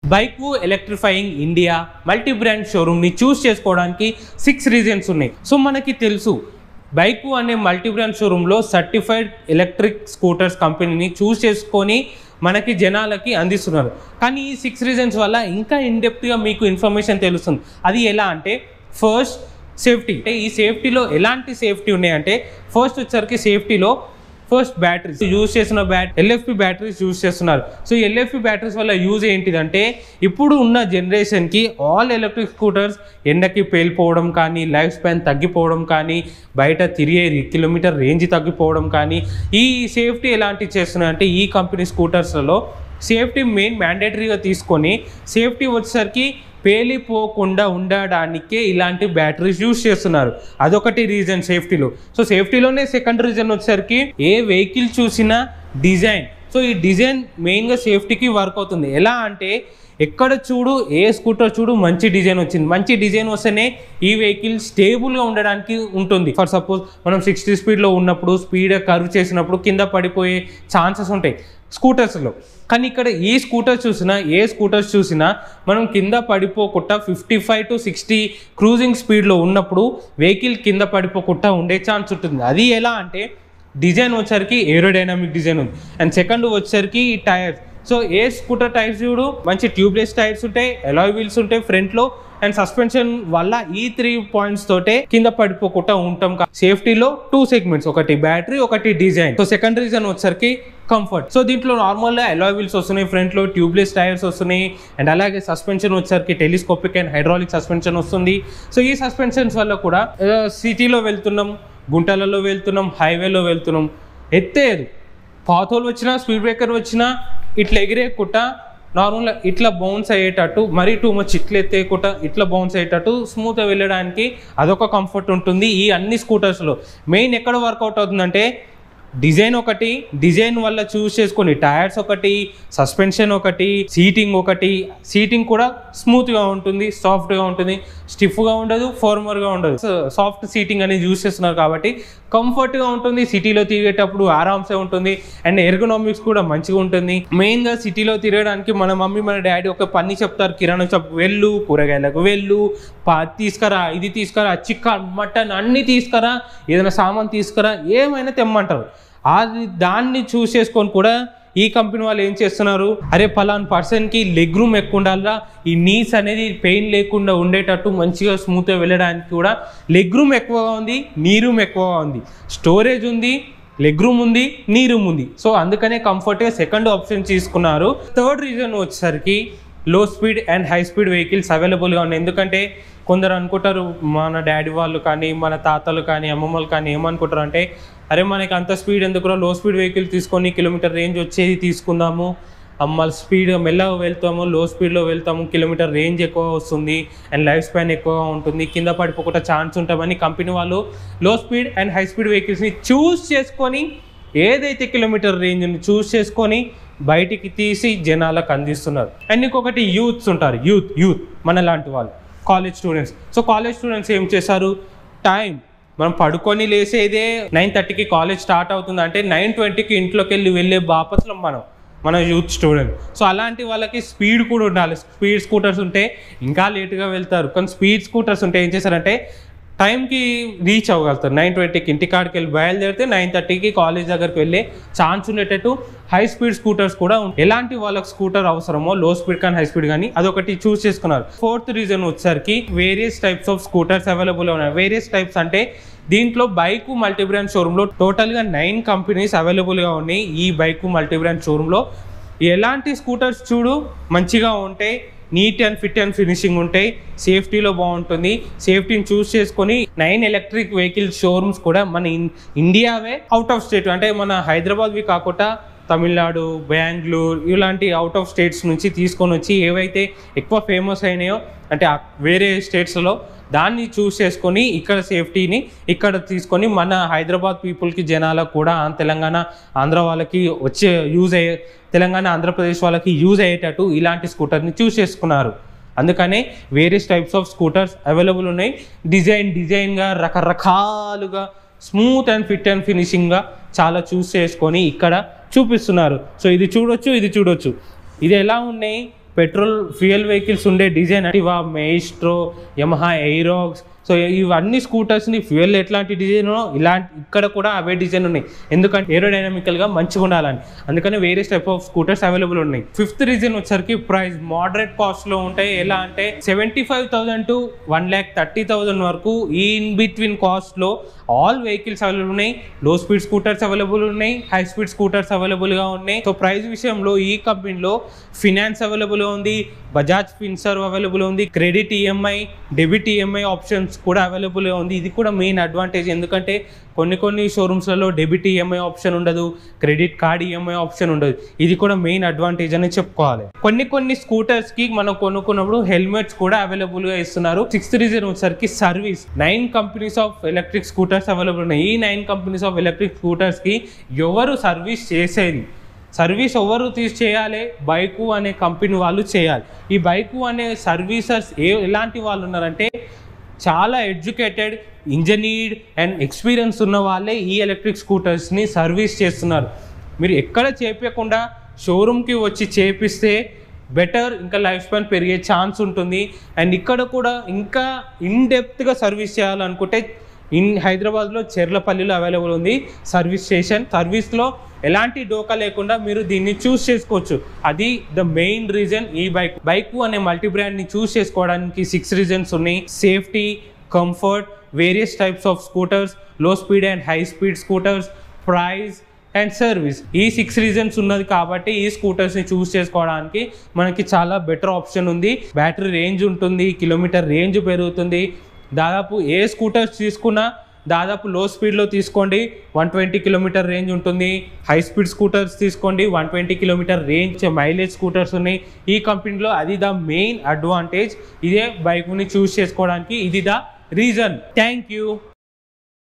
Bike electrifying India multi brand షోరూమ్ని choose చేసుకోవడానికి six reasons ఉన్నాయి సో మనకి తెలుసు బైక్ అనే మల్టీ బ్రాండ్ షోరూంలో సర్టిఫైడ్ ఎలక్ట్రిక్ స్కూటర్స్ కంపెనీని చూస్ చేసుకొని మనకి జనాలకి అందిస్తున్నారు కానీ ఈ సిక్స్ రీజన్స్ వల్ల ఇంకా ఇన్డెప్త్గా మీకు ఇన్ఫర్మేషన్ తెలుస్తుంది అది ఎలా అంటే ఫస్ట్ సేఫ్టీ అంటే ఈ సేఫ్టీలో ఎలాంటి సేఫ్టీ ఉన్నాయంటే ఫస్ట్ వచ్చరికి సేఫ్టీలో ఫస్ట్ బ్యాటరీస్ యూజ్ చేసిన బ్యాట్ ఎల్ఎఫ్పి బ్యాటరీస్ యూజ్ చేస్తున్నారు సో ఎల్ఎఫ్పి బ్యాటరీస్ వల్ల యూజ్ ఏంటిదంటే ఇప్పుడు ఉన్న జనరేషన్కి ఆల్ ఎలక్ట్రిక్ స్కూటర్స్ ఎండకి పేలిపోవడం కానీ లైఫ్ స్పాన్ తగ్గిపోవడం కానీ బయట తిరిగే కిలోమీటర్ రేంజ్ తగ్గిపోవడం కానీ ఈ సేఫ్టీ ఎలాంటివి చేస్తున్నాయంటే ఈ కంపెనీ స్కూటర్స్లలో సేఫ్టీ మెయిన్ మ్యాండేటరీగా తీసుకొని సేఫ్టీ వచ్చేసరికి పేలిపోకుండా ఉండడానికే ఇలాంటి బ్యాటరీస్ యూస్ చేస్తున్నారు అదొకటి రీజన్ సేఫ్టీలో సో సేఫ్టీలోనే సెకండ్ రీజన్ వచ్చేసరికి ఏ వెహికల్ చూసినా డిజైన్ సో ఈ డిజైన్ మెయిన్గా సేఫ్టీకి వర్క్ అవుతుంది ఎలా అంటే ఎక్కడ చూడు ఏ స్కూటర్ చూడు మంచి డిజైన్ వచ్చింది మంచి డిజైన్ వస్తేనే ఈ వెహికల్ స్టేబుల్గా ఉండడానికి ఉంటుంది ఫర్ సపోజ్ మనం సిక్స్టీ స్పీడ్లో ఉన్నప్పుడు స్పీడ్ కర్వ్ చేసినప్పుడు కింద పడిపోయే ఛాన్సెస్ ఉంటాయి స్కూటర్స్లో కానీ ఇక్కడ ఏ స్కూటర్స్ చూసినా ఏ స్కూటర్స్ చూసినా మనం కింద పడిపోకుండా fifty five to sixty cruising స్పీడ్లో ఉన్నప్పుడు వెహికల్ కింద పడిపోకుండా ఉండే ఛాన్స్ ఉంటుంది అది ఎలా అంటే డిజైన్ వచ్చేసరికి ఏరోడైనామిక్ డిజైన్ ఉంది అండ్ సెకండ్ వచ్చేసరికి ఈ టైర్స్ సో ఏ స్కూటర్ టైర్స్ చూడు మంచి ట్యూబ్లెస్ టైర్స్ ఉంటాయి ఎలాయ్ వీల్స్ ఉంటాయి ఫ్రంట్లో అండ్ సస్పెన్షన్ వల్ల ఈ త్రీ పాయింట్స్ తోటే కింద పడిపోకుండా ఉంటాం సేఫ్టీలో టూ సెగ్మెంట్స్ ఒకటి బ్యాటరీ ఒకటి డిజైన్ సో సెకండ్ రీజన్ వచ్చేసరికి కంఫర్ట్ సో దీంట్లో నార్మల్గా ఎలాయ్ వీల్స్ వస్తున్నాయి ఫ్రంట్లో ట్యూబ్లెస్ టైర్స్ వస్తున్నాయి అండ్ అలాగే సస్పెన్షన్ వచ్చేసరికి టెలిస్కోపిక్ అండ్ హైడ్రాలిక్ సస్పెన్షన్ వస్తుంది సో ఈ సస్పెన్షన్స్ వల్ల కూడా సిటీలో వెళ్తున్నాం గుంటలలో వెళ్తున్నాం హైవేలో వెళ్తున్నాం ఎత్తేది పాతోలు వచ్చినా స్పీడ్ బ్రేకర్ వచ్చినా ఇట్లా ఎగిరేయకుండా నార్మల్గా ఇట్లా బౌన్స్ అయ్యేటట్టు మరీ టూ మచ్ ఇట్లా ఎత్తేయకుండా ఇట్లా బౌన్స్ అయ్యేటట్టు స్మూత్గా వెళ్ళడానికి అదొక కంఫర్ట్ ఉంటుంది ఈ అన్ని స్కూటర్స్లో మెయిన్ ఎక్కడ వర్కౌట్ అవుతుందంటే డిజైన్ ఒకటి డిజైన్ వల్ల చూస్ చేసుకొని టైర్స్ ఒకటి సస్పెన్షన్ ఒకటి సీటింగ్ ఒకటి సీటింగ్ కూడా స్మూత్గా ఉంటుంది సాఫ్ట్గా ఉంటుంది స్టిఫ్గా ఉండదు ఫార్మర్గా ఉండదు సాఫ్ట్ సీటింగ్ అనేది యూస్ చేస్తున్నారు కాబట్టి కంఫర్ట్గా ఉంటుంది సిటీలో తిరిగేటప్పుడు ఆరామ్సే ఉంటుంది అండ్ ఎర్గనామిక్స్ కూడా మంచిగా ఉంటుంది మెయిన్గా సిటీలో తిరగడానికి మన మమ్మీ మన డాడీ ఒక పని చెప్తారు కిరాణా షాప్ వెళ్ళు కూరగాయలకు వెళ్ళు పా తీసుకురా ఇది తీసుకురా చికెన్ మటన్ అన్నీ తీసుకురా ఏదైనా సామాన్ తీసుకురా ఏమైనా తెమ్మంటారు అది దాన్ని చూస్ చేసుకొని కూడా ఈ కంపెనీ వాళ్ళు ఏం చేస్తున్నారు అరే పలాన్ పర్సన్కి లెగ్ రూమ్ ఎక్కువ ఉండాలా ఈ నీస్ అనేది పెయిన్ లేకుండా ఉండేటట్టు మంచిగా స్మూత్గా వెళ్ళడానికి కూడా లెగ్ రూమ్ ఎక్కువగా ఉంది నీ రూమ్ ఎక్కువగా ఉంది స్టోరేజ్ ఉంది లెగ్ రూమ్ ఉంది నీ రూమ్ ఉంది సో అందుకనే కంఫర్ట్గా సెకండ్ ఆప్షన్ తీసుకున్నారు థర్డ్ రీజన్ వచ్చేసరికి low speed and high speed vehicles అవైలబుల్గా ఉన్నాయి ఎందుకంటే కొందరు అనుకుంటారు మన డాడీ వాళ్ళు కానీ మన తాతలు కానీ అమ్మమ్మలు కానీ ఏమనుకుంటారు అంటే అరే మనకి అంత స్పీడ్ ఎందుకురా లో స్పీడ్ వెహికల్ తీసుకొని కిలోమీటర్ రేంజ్ వచ్చేది తీసుకుందాము మళ్ళీ స్పీడ్ మెల్లగా వెళ్తాము లో స్పీడ్లో వెళ్తాము కిలోమీటర్ రేంజ్ ఎక్కువ వస్తుంది అండ్ లైఫ్ స్పాన్ ఎక్కువగా ఉంటుంది కింద పడిపోకుండా ఛాన్స్ ఉంటామని కంపెనీ వాళ్ళు లో స్పీడ్ అండ్ హై స్పీడ్ వెహికల్స్ని చూస్ చేసుకొని ఏదైతే కిలోమీటర్ రేంజ్ని చూస్ చేసుకొని బయటికి తీసి జనాలకు అందిస్తున్నారు అండ్ ఇంకొకటి యూత్స్ ఉంటారు యూత్ యూత్ మన లాంటి వాళ్ళు college students so college students ఏం చేశారు టైం మనం పడుకొని లేసేదే నైన్ థర్టీకి కాలేజ్ స్టార్ట్ అవుతుంది అంటే నైన్ ట్వంటీకి ఇంట్లోకి వెళ్ళి వెళ్ళే బాపత్లం మనం మన యూత్ స్టూడెంట్ సో అలాంటి వాళ్ళకి స్పీడ్ కూడా ఉండాలి స్పీడ్ స్కూటర్స్ ఉంటే ఇంకా లేట్గా వెళ్తారు కానీ స్పీడ్ స్కూటర్స్ ఉంటే ఏం చేశారంటే టైంకి రీచ్ అవ్వగలుగుతారు నైన్ ట్వంటీకి ఇంటికాడికి వెళ్ళి బయలుదేరితే నైన్ థర్టీకి కాలేజ్ దగ్గరికి వెళ్ళే ఛాన్స్ ఉండేటట్టు హై స్పీడ్ స్కూటర్స్ కూడా ఉంటాయి. ఎలాంటి వాళ్ళకి స్కూటర్ అవసరమో లో స్పీడ్ కానీ హై స్పీడ్ కానీ అదొకటి చూస్ చేసుకున్నారు ఫోర్త్ రీజన్ వచ్చేసరికి various types of scooters available ఉన్నాయి వేరియస్ టైప్స్ అంటే దీంట్లో బైక్ మల్టీ బ్రాండ్ షోరూంలో టోటల్గా నైన్ కంపెనీస్ అవైలబుల్గా ఉన్నాయి ఈ బైక్ మల్టీ బ్రాండ్ షోరూంలో ఎలాంటి స్కూటర్స్ చూడు మంచిగా ఉంటాయి neat and fit and finishing ఉంటాయి సేఫ్టీలో బాగుంటుంది సేఫ్టీని చూస్ చేసుకొని నైన్ ఎలక్ట్రిక్ వెహికల్ షోరూమ్స్ కూడా మన ఇన్- ఇండియావే అవుట్ ఆఫ్ స్టేట్ అంటే మన హైదరాబాద్వి కాకుండా తమిళనాడు బెంగళూరు ఇలాంటి అవుట్ ఆఫ్ స్టేట్స్ నుంచి తీసుకొని వచ్చి ఏవైతే ఎక్కువ ఫేమస్ అయినాయో అంటే ఆ వేరే స్టేట్స్లో దాన్ని చూస్ చేసుకొని ఇక్కడ సేఫ్టీని ఇక్కడ తీసుకొని మన హైదరాబాద్ పీపుల్కి జనాలకు కూడా ఆ తెలంగాణ ఆంధ్ర వాళ్ళకి వచ్చే యూజ్ అయ్యే తెలంగాణ ఆంధ్రప్రదేశ్ వాళ్ళకి యూజ్ అయ్యేటట్టు ఇలాంటి స్కూటర్ని చూస్ చేసుకున్నారు అందుకనే various types of scooters available ఉన్నాయి డిజైన్ డిజైన్గా రకరకాలుగా స్మూత్ అండ్ ఫిట్ అండ్ ఫినిషింగ్గా చాలా చూస్ చేసుకొని ఇక్కడ చూపిస్తున్నారు సో ఇది చూడొచ్చు ఇది చూడొచ్చు ఇది ఎలా ఉన్నాయి పెట్రోల్ ఫ్యూయల్ వెహికల్స్ ఉండే డిజైన్ ఇవా మెయిస్ట్రో యమహా ఎయిరాక్స్ సో ఇవన్నీ స్కూటర్స్ని ఫ్యూయల్ ఎట్లాంటి డిజైన్ ఇలాంటి ఇక్కడ కూడా అవే డిజైన్ ఉన్నాయి ఎందుకంటే ఏరోడైనమికల్గా మంచిగా ఉండాలని అందుకని various type of scooters available ఉన్నాయి ఫిఫ్త్ రీజన్ వచ్చరికి ప్రైస్ మోడరేట్ కాస్ట్లో ఉంటాయి ఎలా అంటే seventy five thousand to one lakh thirty thousand వరకు ఈ ఇన్ బిట్వీన్ కాస్ట్లో ఆల్ వెహికల్స్ అవైలబుల్ ఉన్నాయి లో స్పీడ్ స్కూటర్స్ అవైలబుల్ ఉన్నాయి హై స్పీడ్ స్కూటర్స్ అవైలబుల్గా ఉన్నాయి సో ప్రైస్ విషయంలో ఈ కంపెనీలో ఫినాన్స్ అవైలబుల్ ఉంది బజాజ్ ఫిన్సర్వ్ అవైలబుల్ ఉంది credit EMI debit EMI options కూడా అవైలబుల్గా ఉంది ఇది కూడా మెయిన్ అడ్వాంటేజ్ ఎందుకంటే కొన్ని కొన్ని షోరూమ్స్లలో డెబిట్ ఈఎంఐ ఆప్షన్ ఉండదు క్రెడిట్ కార్డ్ ఈఎంఐ ఆప్షన్ ఉండదు ఇది కూడా మెయిన్ అడ్వాంటేజ్ అని చెప్పుకోవాలి కొన్ని కొన్ని స్కూటర్స్ కి మనం కొనుక్కున్నప్పుడు హెల్మెట్స్ కూడా అవైలబుల్ గా ఇస్తున్నారు సిక్స్త్ రీజన్ వచ్చరికి service nine companies of electric scooters available ఉన్నాయి ఈ nine companies of electric scooters కి ఎవరు సర్వీస్ చేసేది సర్వీస్ ఎవరు తీసి చేయాలి బైకు అనే కంపెనీ వాళ్ళు చేయాలి ఈ బైకు అనే సర్వీసెస్ ఏ ఎలాంటి వాళ్ళు ఉన్నారంటే చాలా ఎడ్యుకేటెడ్ ఇంజనీర్డ్ అండ్ ఎక్స్పీరియన్స్ ఉన్న వాళ్ళే ఈ ఎలక్ట్రిక్ స్కూటర్స్ని సర్వీస్ చేస్తున్నారు మీరు ఎక్కడ చేపించకుండా షోరూమ్కి వచ్చి చేపిస్తే బెటర్ ఇంకా లైఫ్ స్పాన్ పెరిగే ఛాన్స్ ఉంటుంది అండ్ ఇక్కడ కూడా ఇంకా ఇన్ డెప్త్గా సర్వీస్ చేయాలనుకుంటే ఇన్ హైదరాబాద్లో చెర్లపల్లిలో అవైలబుల్ ఉంది సర్వీస్ స్టేషన్ సర్వీస్లో ఎలాంటి డోకా లేకుండా మీరు దీన్ని చూస్ చేసుకోవచ్చు అది ద మెయిన్ రీజన్ ఈ బైక్ బైక్ అనే మల్టీ బ్రాండ్ని చూస్ చేసుకోవడానికి సిక్స్ రీజన్స్ ఉన్నాయి safety comfort various types of scooters low speed and high speed scooters price and service ఈ సిక్స్ రీజన్స్ ఉన్నది కాబట్టి ఈ స్కూటర్స్ని చూస్ చేసుకోవడానికి మనకి చాలా బెటర్ ఆప్షన్ ఉంది బ్యాటరీ రేంజ్ ఉంటుంది కిలోమీటర్ రేంజ్ పెరుగుతుంది దాదాపు ఏ స్కూటర్స్ తీసుకున్నా దాదాపు లో స్పీడ్లో తీసుకోండి వన్ ట్వంటీ కిలోమీటర్ రేంజ్ ఉంటుంది హై స్పీడ్ స్కూటర్స్ తీసుకోండి one twenty kilometre range mileage scooters ఉన్నాయి ఈ కంపెనీలో అది ద మెయిన్ అడ్వాంటేజ్ ఇదే బైక్ని చూస్ చేసుకోవడానికి ఇది ద రీజన్ థ్యాంక్ యూ